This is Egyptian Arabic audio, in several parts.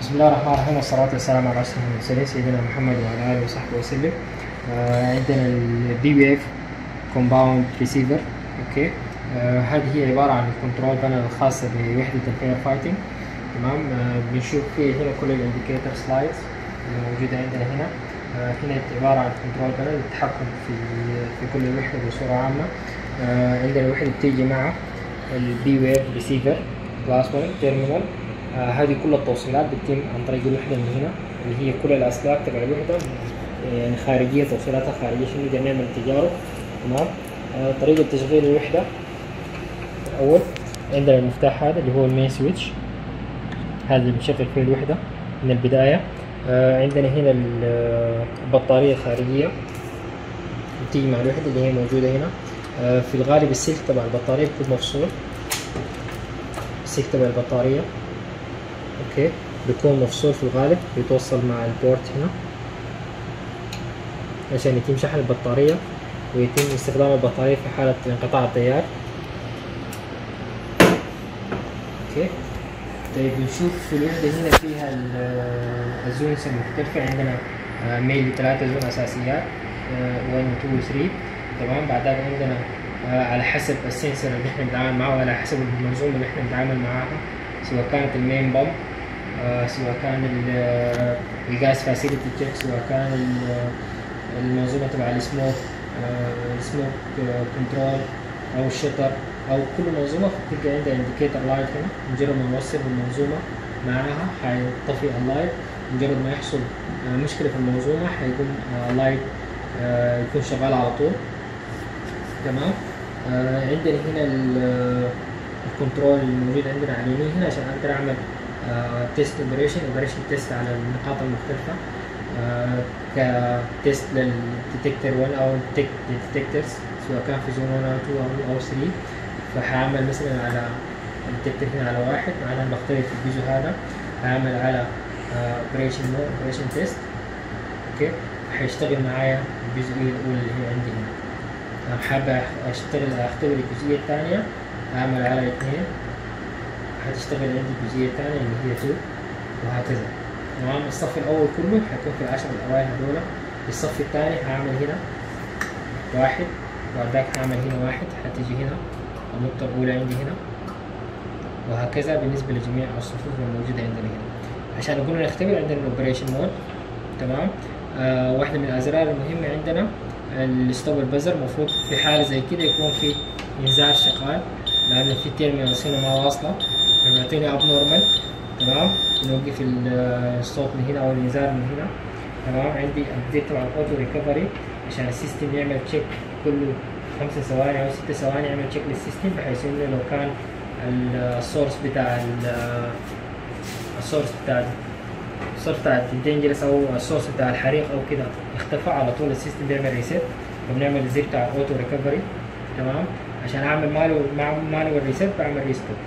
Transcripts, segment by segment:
بسم الله الرحمن الرحيم والصلاة والسلام على أشرف المرسلين سيدنا محمد وعلى آله وصحبه وسلم آه عندنا البي بي اف كومباوند ريسيفر اوكي آه هذه هي عبارة عن الكنترول بانل الخاصة بوحدة الفاير فايتنج تمام آه بنشوف فيه هنا كل الانديكيتور سلايدز اللي موجودة عندنا هنا آه هنا عبارة عن كنترول بانل للتحكم في في كل وحدة بصورة عامة آه عندنا وحدة بتيجي مع البي ويف ريسيفر كلاس 1 تيرمينال آه هذه كل التوصيلات بتتم عن طريق الوحدة من هنا اللي هي كل الأسلاك تبع الوحدة يعني خارجية توصيلاتها خارجية عشان نقدر نعمل تجارب تمام آه طريقة تشغيل الوحدة الأول عندنا المفتاح هذا اللي هو المين سويتش هذا اللي بنشغل فيه الوحدة من البداية آه عندنا هنا البطارية الخارجية بتيجي مع الوحدة اللي هي موجودة هنا آه في الغالب السلك تبع البطارية بيكون مفصول السلك تبع البطارية اوكي بيكون مفصول في الغالب بيتوصل مع البورت هنا عشان يتم شحن البطارية ويتم استخدام البطارية في حالة انقطاع التيار اوكي طيب نشوف في الوحدة هنا فيها الزونز المختلفة عندنا ميل ثلاثة زون أساسيات 1 و 2 و 3 تمام بعد ذلك عندنا على حسب السنسور اللي احنا بنتعامل معه وعلى حسب المنظومة اللي احنا بنتعامل معاها سواء كانت المين بامب آه سواء كان الجاز فاسيلتي تشيك سواء كان المنظومة تبع السموك آه سموك كنترول أو الشطر أو كل منظومة بتلقى عندها انديكيتر لايت هنا مجرد ما نوصل المنظومة معاها حيطفي اللايت مجرد ما يحصل آه مشكلة في المنظومة حيقوم لايت يكون شغال على طول تمام عندنا هنا الكنترول الموجود عندنا على اليمين هنا عشان اقدر اعمل تيست اوبريشن اوبريشن تيست على النقاط المختلفه آه كتيست للديتكتور 1 او للديتكتورز سواء كان في زون 1 او 2 او, أو 3 فحاعمل مثلا على الديتكتور هنا على واحد معناها بختلف الجزء هذا هعمل على اوبريشن مود اوبريشن تيست اوكي حيشتغل معايا الجزئيه الاولى اللي هي عندي هنا حابة اشتغل اختبر الجزئية الثانية اعمل على اثنين هتشتغل عندي الجزئية الثانية اللي هي 2 وهكذا تمام الصف الاول كله حيكون في العشر الاوائل هذولا الصف الثاني هعمل هنا واحد وبعد ذاك هعمل هنا واحد حتيجي هنا النقطة الأولى عندي هنا وهكذا بالنسبة لجميع الصفوف الموجودة عندنا هنا عشان نقول نختبر عندنا الاوبريشن مود تمام آه واحدة من الأزرار المهمة عندنا الستوب البزر المفروض في حالة زي كده يكون في إنذار شغال لأن في تيرمينالز هنا ما واصلة فبيعطيني أب نورمال تمام نوقف الصوت من هنا أو الإنذار من هنا تمام عندي أبديت تبع الأوتو ريكفري عشان السيستم يعمل تشيك كل خمسة ثواني أو ستة ثواني يعمل تشيك للسيستم بحيث إنه لو كان السورس بتاع السورس بتاع السورس بتاع الدينجرس او السورس بتاع الحريق او كده اختفى على طول السيستم بيعمل ريسيت وبنعمل زي بتاع الاوتو ريكفري تمام عشان اعمل مالو مانوال ريسيت بعمل ريستوب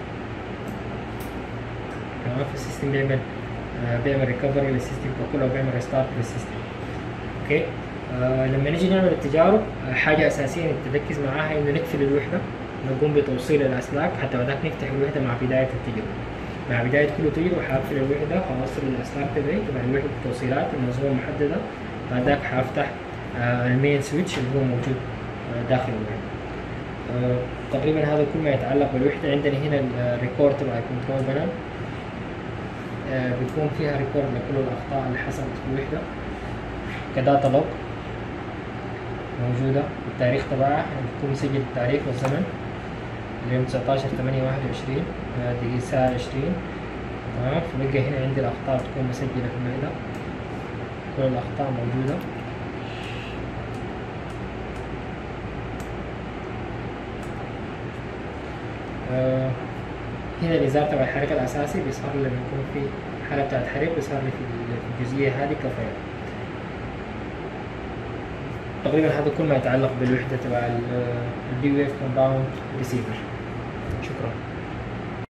تمام فالسيستم بيعمل آه بيعمل ريكفري للسيستم كله بيعمل ريستارت للسيستم اوكي آه لما نيجي نعمل التجارب آه حاجه اساسيه تركز معاها انه نقفل الوحده نقوم بتوصيل الاسلاك حتى بعدك نفتح الوحده مع بدايه التجربه مع بداية كل تجربة حقفل الوحدة هوصل الأسلاك تبعي تبع الوحدة التوصيلات المنظومة محددة بعدك حفتح آه المين سويتش اللي هو موجود آه داخل الوحدة آه تقريبا هذا كل ما يتعلق بالوحدة عندنا هنا الريكورد تبع الكنترول بانل آه بيكون فيها ريكورد لكل الأخطاء اللي حصلت في الوحدة كداتا لوج موجودة التاريخ تبعها بيكون مسجل التاريخ والزمن اليوم 19 8 21 دقيقة الساعة 20 تمام فبقى هنا عندي الأخطاء بتكون مسجلة في الوحدة كل الأخطاء موجودة آه هنا الإزار تبع الحركة الأساسي بيظهر لي لما يكون في حالة بتاعت حريق بيظهر لي في الجزئية هذه كفاية تقريبا هذا كل ما يتعلق بالوحدة تبع البي ويف كومباوند ريسيفر شكرا